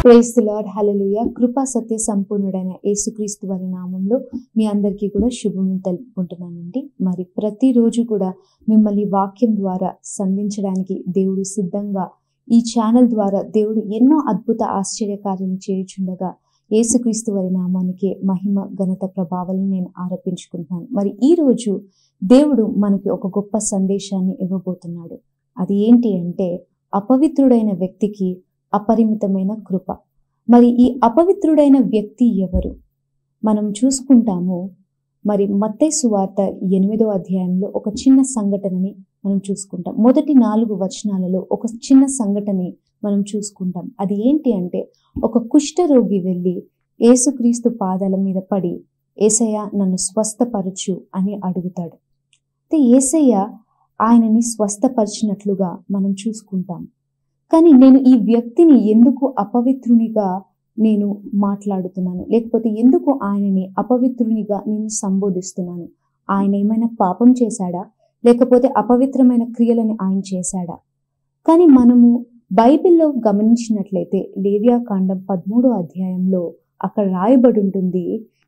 praise the lord హల్లెలూయా కృపా సత్య సంపూర్ణుడైన యేసుక్రీస్తు వారి నామంలో మీ అందరికీ కూడా శుభము తెలుపుకుంటున్నానండి మరి ప్రతిరోజు కూడా మిమ్మల్ని వాక్యం ద్వారా సంధించడానికి దేవుడు సిద్ధంగా ఈ ఛానల్ ద్వారా దేవుడు ఎన్నో అద్భుత ఆశ్చర్యకార్యాలు చేయుచుండగా యేసుక్రీస్తు వారి నామానికి మహిమ ఘనత ప్రభావాలను నేను ఆరోపించుకుంటున్నాను మరి ఈ రోజు దేవుడు మనకి ఒక గొప్ప సందేశాన్ని ఇవ్వబోతున్నాడు అది ఏంటి అంటే అపవిత్రుడైన వ్యక్తికి అపరిమితమైన కృప మరి ఈ అపవిత్రుడైన వ్యక్తి ఎవరు మనం చూసుకుంటాము మరి మత్తయి సువార్త ఎనిమిదో అధ్యాయంలో ఒక చిన్న సంఘటనని మనం చూసుకుంటాం మొదటి నాలుగు వచనాలలో ఒక చిన్న సంఘటనని మనం చూసుకుంటాం అది ఏంటి అంటే ఒక కుష్ఠరోగి వెళ్ళి యేసుక్రీస్తు పాదాల మీద పడి ఏసయ్య నన్ను స్వస్థపరచు అని అడుగుతాడు అయితే ఏసయ్య ఆయనని స్వస్థపరిచినట్లుగా మనం చూసుకుంటాం కానీ నేను ఈ వ్యక్తిని ఎందుకు అపవిత్రునిగా నేను మాట్లాడుతున్నాను లేకపోతే ఎందుకు ఆయనని అపవిత్రునిగా నేను సంబోధిస్తున్నాను ఆయన ఏమైనా పాపం చేశాడా లేకపోతే అపవిత్రమైన క్రియలని ఆయన చేశాడా కానీ మనము బైబిల్లో గమనించినట్లయితే లేవియా కాండం పదమూడో అధ్యాయంలో అక్కడ రాయబడి ఉంటుంది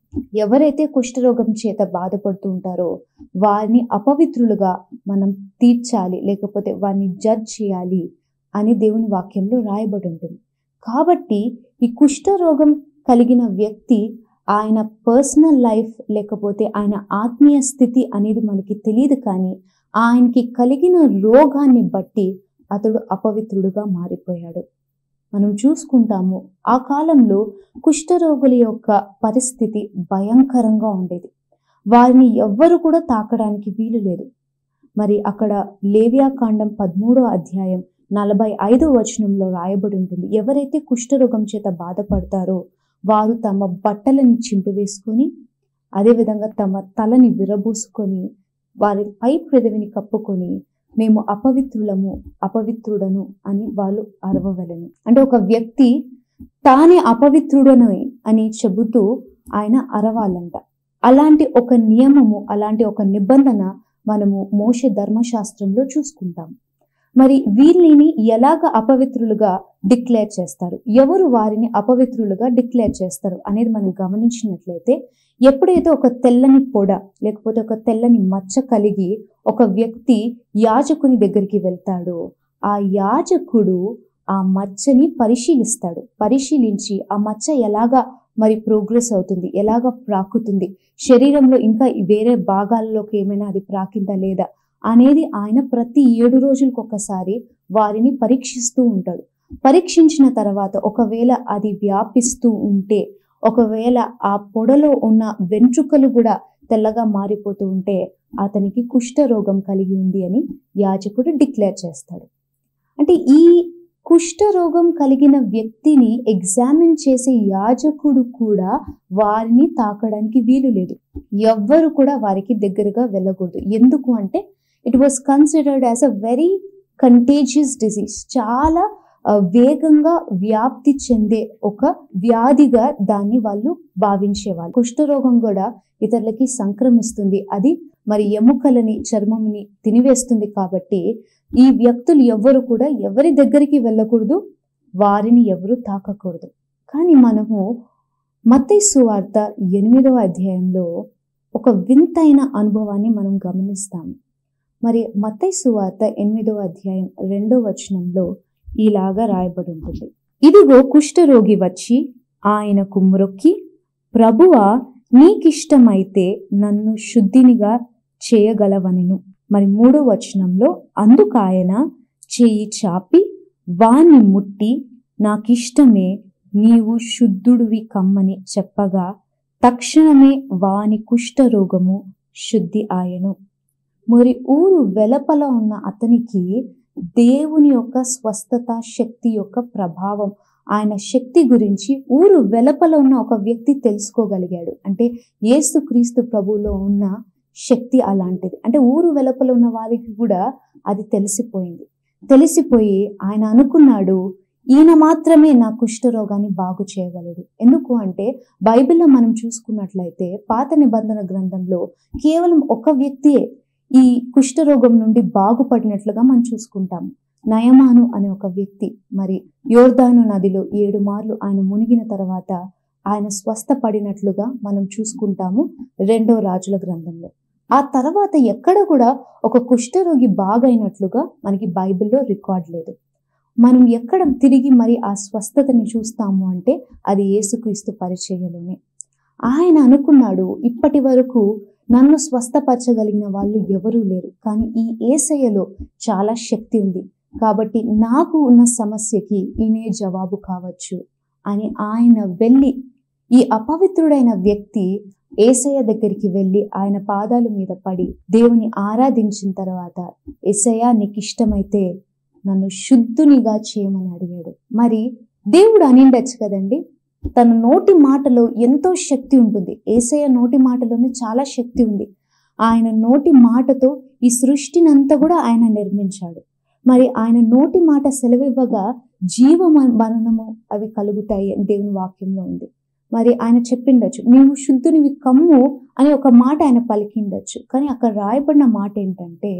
ఎవరైతే కుష్ఠరోగం చేత బాధపడుతూ ఉంటారో వారిని అపవిత్రులుగా మనం తీర్చాలి లేకపోతే వారిని జడ్జ్ చేయాలి అని దేవుని వాక్యంలో రాయబడి ఉంటుంది కాబట్టి ఈ కుష్ఠరోగం కలిగిన వ్యక్తి ఆయన పర్సనల్ లైఫ్ లేకపోతే ఆయన ఆత్మీయ స్థితి అనేది మనకి తెలియదు కానీ ఆయనకి కలిగిన రోగాన్ని బట్టి అతడు అపవిత్రుడుగా మారిపోయాడు మనం చూసుకుంటాము ఆ కాలంలో కుష్ఠరోగుల యొక్క పరిస్థితి భయంకరంగా ఉండేది వారిని ఎవ్వరు కూడా తాకడానికి వీలు లేదు మరి అక్కడ లేవియా కాండం పదమూడో అధ్యాయం నలభై ఐదో వచనంలో రాయబడి ఉంటుంది ఎవరైతే కుష్ఠరోగం చేత బాధపడతారో వారు తమ బట్టలని చింపివేసుకొని అదేవిధంగా తమ తలని విరబూసుకొని వారి పై పెదవిని కప్పుకొని మేము అపవిత్రులము అపవిత్రుడను అని వాళ్ళు అరవవలను అంటే ఒక వ్యక్తి తానే అపవిత్రుడను అని చెబుతూ ఆయన అరవాలంట అలాంటి ఒక నియమము అలాంటి ఒక నిబంధన మనము మోష ధర్మశాస్త్రంలో చూసుకుంటాం మరి వీళ్ళని ఎలాగ అపవిత్రులుగా డిక్లేర్ చేస్తారు ఎవరు వారిని అపవిత్రులుగా డిక్లేర్ చేస్తారు అనేది మనం గమనించినట్లయితే ఎప్పుడైతే ఒక తెల్లని పొడ లేకపోతే ఒక తెల్లని మచ్చ కలిగి ఒక వ్యక్తి యాజకుని దగ్గరికి వెళ్తాడో ఆ యాజకుడు ఆ మచ్చని పరిశీలిస్తాడు పరిశీలించి ఆ మచ్చ ఎలాగా మరి ప్రోగ్రెస్ అవుతుంది ఎలాగ ప్రాకుతుంది శరీరంలో ఇంకా వేరే భాగాల్లోకి ఏమైనా అది ప్రాకిందా లేదా అనేది ఆయన ప్రతి ఏడు రోజులకు ఒకసారి వారిని పరీక్షిస్తూ ఉంటాడు పరీక్షించిన తర్వాత ఒకవేళ అది వ్యాపిస్తూ ఉంటే ఒకవేళ ఆ పొడలో ఉన్న వెంట్రుకలు కూడా తెల్లగా మారిపోతూ ఉంటే అతనికి కుష్ఠరోగం కలిగి ఉంది అని యాజకుడు డిక్లేర్ చేస్తాడు అంటే ఈ కుష్ఠరోగం కలిగిన వ్యక్తిని ఎగ్జామిన్ చేసే యాజకుడు కూడా వారిని తాకడానికి వీలు లేదు ఎవ్వరు కూడా వారికి దగ్గరగా వెళ్ళకూడదు ఎందుకు అంటే it was considered as a very contagious disease చాలా వేగంగా వ్యాప్తి చెందే ఒక వ్యాధిగా దాన్ని వాళ్ళు భావించేవాళ్ళు కుష్ఠరోగం కూడా ఇతరులకి సంక్రమిస్తుంది అది మరి ఎముకలని చర్మంని తినివేస్తుంది కాబట్టి ఈ వ్యక్తులు ఎవ్వరు కూడా ఎవరి దగ్గరికి వెళ్ళకూడదు వారిని ఎవరు తాకకూడదు కానీ మనము మత్తయి సువార్త ఎనిమిదవ అధ్యాయంలో ఒక వింతైన అనుభవాన్ని మనం గమనిస్తాము మరి మత్తయి సువార్త ఎనిమిదవ అధ్యాయం రెండో వచనంలో ఇలాగా రాయబడి ఉంటుంది ఇదిగో కుష్ఠరోగి వచ్చి ఆయనకు మ్రొక్కి ప్రభువా నీకిష్టమైతే నన్ను శుద్ధినిగా చేయగలవనెను మరి మూడో వచనంలో అందుకాయన చేయి చాపి వాణ్ణి ముట్టి నాకిష్టమే నీవు శుద్ధుడివి కమ్మని చెప్పగా తక్షణమే వాని కుష్ఠరోగము శుద్ధి ఆయను మరి ఊరు వెలపల ఉన్న అతనికి దేవుని యొక్క స్వస్థత శక్తి యొక్క ప్రభావం ఆయన శక్తి గురించి ఊరు వెలపల ఉన్న ఒక వ్యక్తి తెలుసుకోగలిగాడు అంటే ఏసుక్రీస్తు ప్రభువులో ఉన్న శక్తి అలాంటిది అంటే ఊరు వెలపల ఉన్న వారికి కూడా అది తెలిసిపోయింది తెలిసిపోయి ఆయన అనుకున్నాడు ఈయన మాత్రమే నా కుష్ఠరోగాన్ని బాగు చేయగలడు ఎందుకు అంటే బైబిల్లో మనం చూసుకున్నట్లయితే పాత నిబంధన గ్రంథంలో కేవలం ఒక వ్యక్తియే ఈ కుష్ఠరోగం నుండి బాగుపడినట్లుగా మనం చూసుకుంటాము నయమాను అనే ఒక వ్యక్తి మరి యోర్దాను నదిలో ఏడు మార్లు ఆయన మునిగిన తర్వాత ఆయన స్వస్థపడినట్లుగా మనం చూసుకుంటాము రెండో రాజుల గ్రంథంలో ఆ తర్వాత ఎక్కడ కూడా ఒక కుష్ఠరోగి బాగైనట్లుగా మనకి బైబిల్లో రికార్డ్ లేదు మనం ఎక్కడ తిరిగి మరి ఆ స్వస్థతని చూస్తాము అంటే అది యేసుక్రీస్తు పరిచర్యలోనే ఆయన అనుకున్నాడు ఇప్పటి వరకు నన్ను స్వస్థపరచగలిగిన వాళ్ళు ఎవరూ లేరు కానీ ఈ ఏసయ్యలో చాలా శక్తి ఉంది కాబట్టి నాకు ఉన్న సమస్యకి ఈయనే జవాబు కావచ్చు అని ఆయన వెళ్ళి ఈ అపవిత్రుడైన వ్యక్తి ఏసయ్య దగ్గరికి వెళ్ళి ఆయన పాదాల మీద పడి దేవుని ఆరాధించిన తర్వాత ఏసయ్య నీకు ఇష్టమైతే నన్ను శుద్ధునిగా చేయమని అడిగాడు మరి దేవుడు అనిండొచ్చు కదండి తన నోటి మాటలో ఎంతో శక్తి ఉంటుంది ఏసయ్య నోటి మాటలోనే చాలా శక్తి ఉంది ఆయన నోటి మాటతో ఈ సృష్టినంతా కూడా ఆయన నిర్మించాడు మరి ఆయన నోటి మాట సెలవివ్వగా జీవ మరణము అవి కలుగుతాయి అని దేవుని వాక్యంలో ఉంది మరి ఆయన చెప్పిండొచ్చు నీవు శుద్ధునివి కమ్ము అని ఒక మాట ఆయన పలికిండొచ్చు కానీ అక్కడ రాయబడిన మాట ఏంటంటే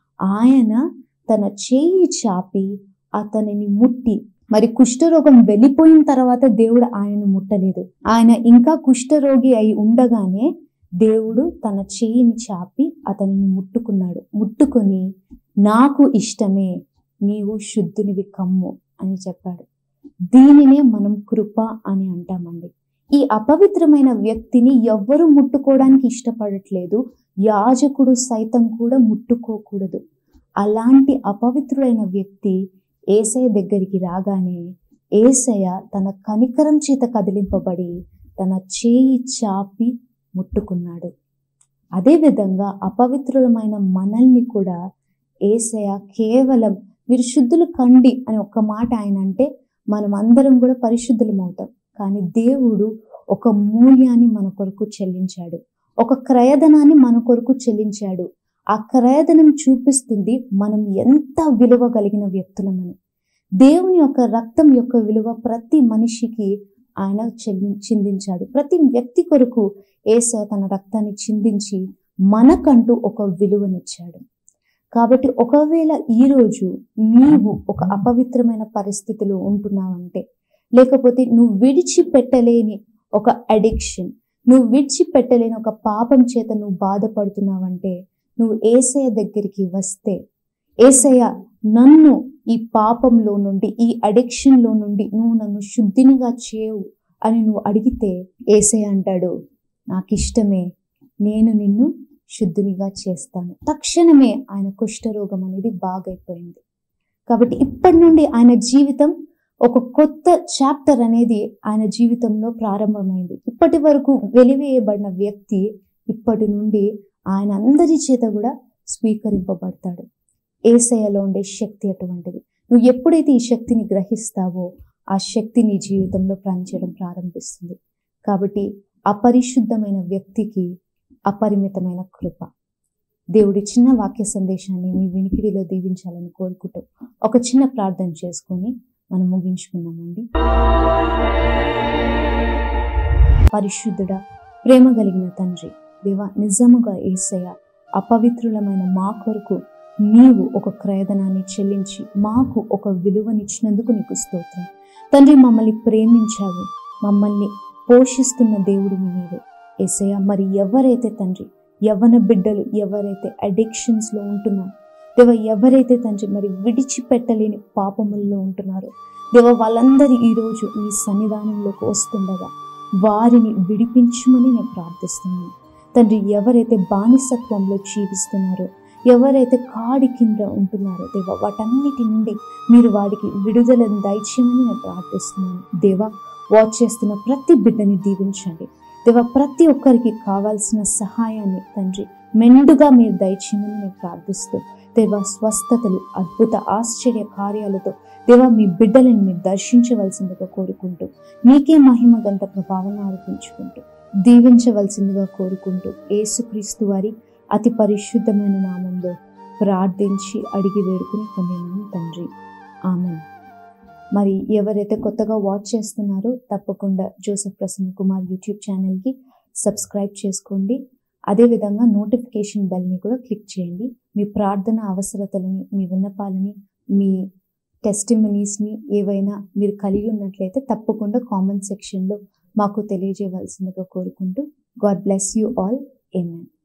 ఆయన తన చేయి చాపి అతనిని ముట్టి మరి కుష్ఠరోగం వెళ్ళిపోయిన తర్వాత దేవుడు ఆయనను ముట్టలేదు ఆయన ఇంకా కుష్ఠరోగి అయి ఉండగానే దేవుడు తన చేయిని చాపి అతనిని ముట్టుకున్నాడు ముట్టుకొని నాకు ఇష్టమే నీవు శుద్ధునివి కమ్ము అని చెప్పాడు దీనినే మనం కృప అని అంటామండి ఈ అపవిత్రమైన వ్యక్తిని ఎవ్వరు ముట్టుకోవడానికి ఇష్టపడట్లేదు యాజకుడు సైతం కూడా ముట్టుకోకూడదు అలాంటి అపవిత్రుడైన వ్యక్తి ఏసయ దగ్గరికి రాగానే ఏసయ తన కనికరం చేత కదిలింపబడి తన చేయి చాపి ముట్టుకున్నాడు అదేవిధంగా అపవిత్రులమైన మనల్ని కూడా ఏసయ కేవలం మీరు శుద్ధులు కండి అని ఒక్క మాట ఆయన అంటే మనం అందరం కూడా పరిశుద్ధులం అవుతాం కానీ దేవుడు ఒక మూల్యాన్ని మన కొరకు చెల్లించాడు ఒక క్రయధనాన్ని మన కొరకు చెల్లించాడు ఆ క్రయధనం చూపిస్తుంది మనం ఎంత విలువ కలిగిన వ్యక్తులమని దేవుని యొక్క రక్తం యొక్క విలువ ప్రతి మనిషికి ఆయన చెల్లి చిందించాడు ప్రతి వ్యక్తి కొరకు ఏస తన రక్తాన్ని చిందించి మనకంటూ ఒక విలువనిచ్చాడు కాబట్టి ఒకవేళ ఈరోజు నీవు ఒక అపవిత్రమైన పరిస్థితిలో ఉంటున్నావంటే లేకపోతే నువ్వు విడిచిపెట్టలేని ఒక అడిక్షన్ నువ్వు విడిచిపెట్టలేని ఒక పాపం చేత నువ్వు బాధపడుతున్నావంటే నువ్వు ఏసయ దగ్గరికి వస్తే ఏసయ్య నన్ను ఈ పాపంలో నుండి ఈ అడిక్షన్లో నుండి నువ్వు నన్ను శుద్ధినిగా చేయవు అని నువ్వు అడిగితే ఏసయ్య అంటాడు నాకు ఇష్టమే నేను నిన్ను శుద్ధునిగా చేస్తాను తక్షణమే ఆయన కుష్ఠరోగం అనేది బాగైపోయింది కాబట్టి ఇప్పటి నుండి ఆయన జీవితం ఒక కొత్త చాప్టర్ అనేది ఆయన జీవితంలో ప్రారంభమైంది ఇప్పటి వరకు వెలివేయబడిన వ్యక్తి ఇప్పటి నుండి ఆయన అందరి చేత కూడా స్వీకరింపబడతాడు ఏసయలో ఉండే శక్తి అటువంటిది నువ్వు ఎప్పుడైతే ఈ శక్తిని గ్రహిస్తావో ఆ శక్తి నీ జీవితంలో పనిచేయడం ప్రారంభిస్తుంది కాబట్టి అపరిశుద్ధమైన వ్యక్తికి అపరిమితమైన కృప దేవుడి చిన్న వాక్య సందేశాన్ని మీ వినికిడిలో దీవించాలని కోరుకుంటూ ఒక చిన్న ప్రార్థన చేసుకొని మనం ముగించుకుందామండి పరిశుద్ధుడా ప్రేమ కలిగిన తండ్రి దేవ నిజముగా ఏసయ్య అపవిత్రులమైన మా కొరకు నీవు ఒక క్రయధనాన్ని చెల్లించి మాకు ఒక విలువనిచ్చినందుకు నీకు స్తోత్రం తండ్రి మమ్మల్ని ప్రేమించావు మమ్మల్ని పోషిస్తున్న దేవుడిని నీవే ఏసయ్య మరి ఎవరైతే తండ్రి యవ్వన బిడ్డలు ఎవరైతే అడిక్షన్స్లో ఉంటున్నారో దేవ ఎవరైతే తండ్రి మరి విడిచిపెట్టలేని పాపముల్లో ఉంటున్నారో దేవ వాళ్ళందరి ఈరోజు నీ సన్నిధానంలోకి వస్తుండగా వారిని విడిపించమని నేను ప్రార్థిస్తున్నాను తండ్రి ఎవరైతే బానిసత్వంలో జీవిస్తున్నారో ఎవరైతే కాడి కింద ఉంటున్నారో దేవ వాటన్నిటి నుండి మీరు వాడికి విడుదలను దయచేయమని నేను ప్రార్థిస్తున్నాను దేవ వాచ్ చేస్తున్న ప్రతి బిడ్డని దీవించండి దేవ ప్రతి ఒక్కరికి కావాల్సిన సహాయాన్ని తండ్రి మెండుగా మీరు దయచేయమని నేను ప్రార్థిస్తూ దేవ స్వస్థతలు అద్భుత ఆశ్చర్య కార్యాలతో దేవ మీ బిడ్డలను మీరు దర్శించవలసిందిగా కోరుకుంటూ నీకే మహిమ గంత ప్రభావం ఆరోపించుకుంటూ దీవించవలసిందిగా కోరుకుంటూ ఏసుక్రీస్తు వారి అతి పరిశుద్ధమైన నామంలో ప్రార్థించి అడిగి వేడుకుని పొందినాను తండ్రి ఆమె మరి ఎవరైతే కొత్తగా వాచ్ చేస్తున్నారో తప్పకుండా జోసెఫ్ ప్రసన్న కుమార్ యూట్యూబ్ ఛానల్కి సబ్స్క్రైబ్ చేసుకోండి అదేవిధంగా నోటిఫికేషన్ బెల్ని కూడా క్లిక్ చేయండి మీ ప్రార్థన అవసరతలని మీ విన్నపాలని మీ టెస్టిమనీస్ని ఏవైనా మీరు కలిగి ఉన్నట్లయితే తప్పకుండా కామెంట్ సెక్షన్లో మాకు తెలియజేయవలసిందిగా కోరుకుంటూ గాడ్ బ్లెస్ యూ ఆల్ ఏమన్